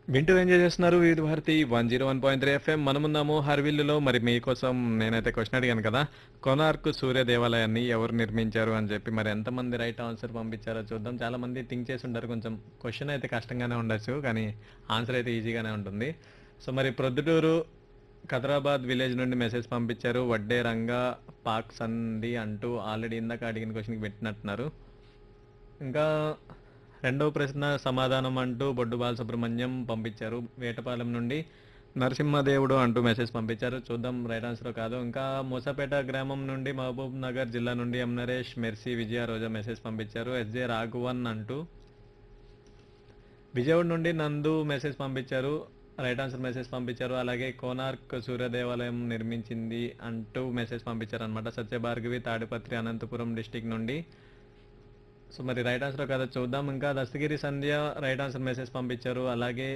వింటూ ఎంజాయ్ చేస్తున్నారు Vividh Bharati one zero one point three FM మనమున్నాము హర్విల్లులో మరి మీకోసం నేనైతే క్వశ్చన్ అడిగాను కదా కొనార్క్ సూర్య దేవాలయాన్ని ఎవరు నిర్మించారు అని చెప్పి మరి ఎంతమంది రైట్ ఆన్సర్ పంపించారో చూద్దాం చాలా మంది థింక్ చేసి ఉంటారు కొంచెం క్వశ్చన్ అయితే కష్టంగానే ఉండొచ్చు కానీ ఆన్సర్ అయితే ఈజీగానే ఉంటుంది సో మరి ప్రొద్దుటూరు ఖతరాబాద్ విలేజ్ నుండి మెసేజ్ పంపించారు వడ్డే రంగా పాక్ సంది అంటూ ఆల్రెడీ ఇందాక అడిగిన క్వశ్చన్కి పెట్టినట్టున్నారు ఇంకా రెండవ ప్రశ్న సమాధానం అంటూ బొడ్డు బాలసుబ్రహ్మణ్యం పంపించారు వేటపాలెం నుండి నరసింహదేవుడు అంటూ మెసేజ్ పంపించారు చూద్దాం రైట్ ఆన్సర్ కాదు ఇంకా మూసపేట గ్రామం నుండి మహబూబ్ నగర్ జిల్లా నుండి M Naresh Mercy Vijaya Roja message పంపించారు ఎస్జే రాఘవన్ అంటూ విజయవాడ నుండి నందు మెసేజ్ పంపించారు రైట్ ఆన్సర్ మెసేజ్ పంపించారు అలాగే కోనార్క్ సూర్య దేవాలయం నిర్మించింది అంటూ మెసేజ్ పంపించారు అనమాట సత్యభార్గవి తాడిపత్రి అనంతపురం డిస్టిక్ నుండి సో మరి రైట్ ఆన్సర్ కదా చూద్దాం ఇంకా Dastagiri Sandhya right answer message పంపించారు అలాగే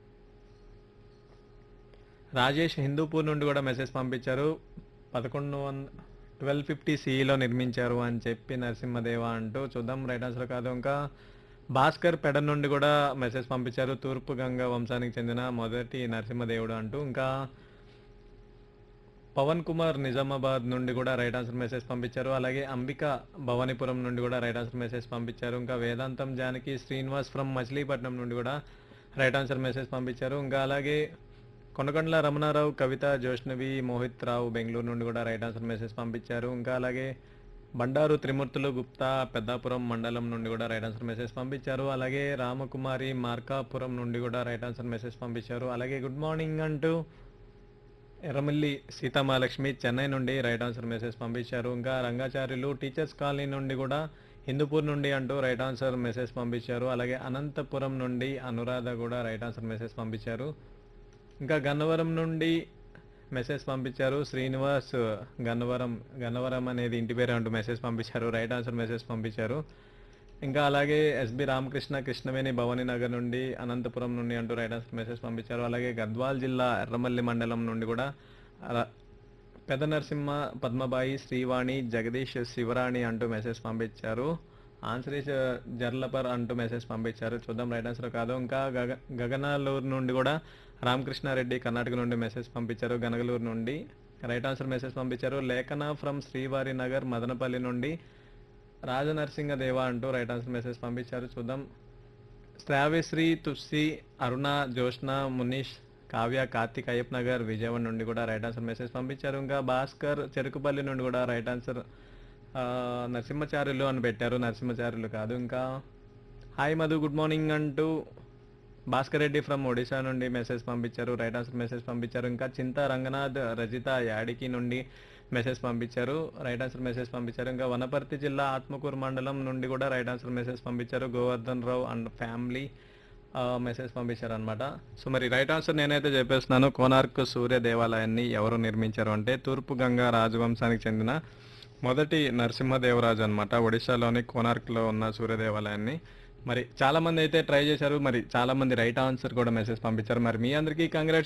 రాజేష్ హిందూపూర్ నుండి కూడా మెసేజ్ పంపించారు పదకొండు వంద ట్వెల్వ్ ఫిఫ్టీ సిఈలో నిర్మించారు అని చెప్పి నరసింహదేవ అంటూ చూద్దాం రైట్ ఆన్సర్ కాదు ఇంకా భాస్కర్ పెడ నుండి కూడా మెసేజ్ పంపించారు తూర్పు గంగా వంశానికి చెందిన మొదటి నరసింహదేవుడు అంటూ ఇంకా పవన్ కుమార్ నిజామాబాద్ నుండి కూడా రైట్ ఆన్సర్ మెసేజ్ పంపించారు అలాగే అంబిక భవానీపురం నుండి కూడా రైట్ ఆన్సర్ మెసేజ్ పంపించారు ఇంకా వేదాంతం జానకి శ్రీనివాస్ ఫ్రమ్ మచిలీపట్నం నుండి కూడా రైట్ ఆన్సర్ మెసేజ్ పంపించారు ఇంకా అలాగే కొనకొండల రమణారావు కవిత జోష్నవి మోహిత్ రావు బెంగళూరు నుండి కూడా రైట్ ఆన్సర్ మెసేజ్ పంపించారు ఇంకా అలాగే బండారు త్రిమూర్తులు గుప్తా పెద్దాపురం మండలం నుండి కూడా రైట్ ఆన్సర్ మెసేజ్ పంపించారు అలాగే రామకుమారి మార్కాపురం నుండి కూడా రైట్ ఆన్సర్ మెసేజ్ పంపించారు అలాగే గుడ్ మార్నింగ్ అంటూ ఎర్రమల్లి సీతామహాలక్ష్మి చెన్నై నుండి రైట్ ఆన్సర్ మెసేజ్ పంపించారు ఇంకా రంగాచార్యులు టీచర్స్ కాలనీ నుండి కూడా హిందూపూర్ నుండి అంటూ రైట్ ఆన్సర్ మెసేజ్ పంపించారు అలాగే అనంతపురం నుండి అనురాధ కూడా రైట్ ఆన్సర్ మెసేజ్ పంపించారు ఇంకా గన్నవరం నుండి మెసేజ్ పంపించారు శ్రీనివాస్ గన్నవరం గన్నవరం అనేది ఇంటి పేరు అంటూ మెసేజ్ పంపించారు రైట్ ఆన్సర్ మెసేజ్ పంపించారు ఇంకా అలాగే ఎస్బి రామకృష్ణ కృష్ణవేణి భవానీ నగర్ నుండి అనంతపురం నుండి అంటూ రైట్ ఆన్సర్ మెసేజ్ పంపించారు అలాగే గద్వాల్ జిల్లా ఎర్రమల్లి మండలం నుండి కూడా అలా పెద్ద నరసింహ పద్మబాయి శ్రీవాణి జగదీష్ శివరాణి అంటూ మెసేజ్ పంపించారు ఆన్సర్ ఇస్ జర్లపర్ అంటూ మెసేజ్ పంపించారు చూద్దాం రైట్ ఆన్సర్ కాదు ఇంకా గగ గగనాలూరు నుండి కూడా రామకృష్ణారెడ్డి కర్ణాటక నుండి మెసేజ్ పంపించారు గనగలూరు నుండి రైట్ ఆన్సర్ మెసేజ్ పంపించారు లేఖన ఫ్రమ్ శ్రీవారి నగర్ మదనపల్లి నుండి రాజనరసింహ దేవ అంటూ రైట్ ఆన్సర్ మెసేజ్ పంపించారు చూద్దాం శ్రావ్యశ్రీ తుస్సి అరుణ జోష్న మునీష్ కావ్య కార్తిక్ అయ్యప్ నగర్ విజయవాడ నుండి కూడా రైట్ ఆన్సర్ మెసేజ్ పంపించారు ఇంకా భాస్కర్ చెరుకుపల్లి నుండి కూడా రైట్ ఆన్సర్ ఆ, నరసింహచార్యులు అని పెట్టారు నరసింహచార్యులు కాదు ఇంకా హాయ్ మధు గుడ్ మార్నింగ్ అంటూ భాస్కర్ రెడ్డి ఫ్రమ్ ఒడిశా నుండి మెసేజ్ పంపించారు రైట్ ఆన్సర్ మెసేజ్ పంపించారు ఇంకా చింత రంగనాథ్ రజిత యాడికి నుండి మెసేజ్ పంపించారు రైట్ ఆన్సర్ మెసేజ్ పంపించారు ఇంకా వనపర్తి జిల్లా ఆత్మకూరు మండలం నుండి కూడా రైట్ ఆన్సర్ మెసేజ్ పంపించారు Govardhan Rao and family message పంపించారు అనమాట సో మరి రైట్ ఆన్సర్ నేనైతే చెప్పేస్తున్నాను కోనార్క్ సూర్య దేవాలయాన్ని ఎవరు నిర్మించారు అంటే తూర్పు గంగా రాజవంశానికి చెందిన మొదటి నరసింహదేవరాజు అనమాట ఒడిశాలోని కోనార్క్లో ఉన్న సూర్య దేవాలయాన్ని మరి చాలా మంది అయితే ట్రై చేశారు మరి చాలా మంది రైట్ ఆన్సర్ కూడా మెసేజ్ పంపించారు మరి మీ అందరికీ కంగ్రాట్స్